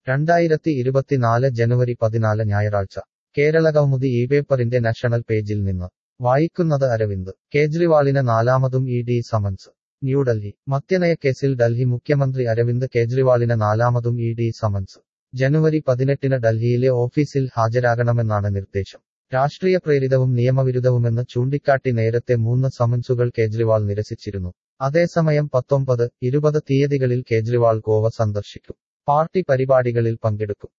രണ്ടായിരത്തി ഇരുപത്തിനാല് ജനുവരി പതിനാല് ഞായറാഴ്ച കേരളകൗമുദി ഈ പേപ്പറിന്റെ നാഷണൽ പേജിൽ നിന്ന് വായിക്കുന്നത് അരവിന്ദ് കേജ്രിവാളിന് നാലാമതും ഇ ഡി സമൻസ് ന്യൂഡൽഹി മദ്യനയക്കേസിൽ ഡൽഹി മുഖ്യമന്ത്രി അരവിന്ദ് കേജ്രിവാളിന് നാലാമതും ഇ ഡി സമൻസ് ജനുവരി പതിനെട്ടിന് ഡൽഹിയിലെ ഓഫീസിൽ ഹാജരാകണമെന്നാണ് നിർദ്ദേശം രാഷ്ട്രീയ പ്രേരിതവും നിയമവിരുദ്ധവുമെന്ന് ചൂണ്ടിക്കാട്ടി നേരത്തെ മൂന്ന് സമൻസുകൾ കേജ്രിവാൾ നിരസിച്ചിരുന്നു അതേസമയം പത്തൊമ്പത് ഇരുപത് തീയതികളിൽ കേജ്രിവാൾ ഗോവ സന്ദർശിക്കും പാർട്ടി പരിപാടികളിൽ പങ്കെടുക്കും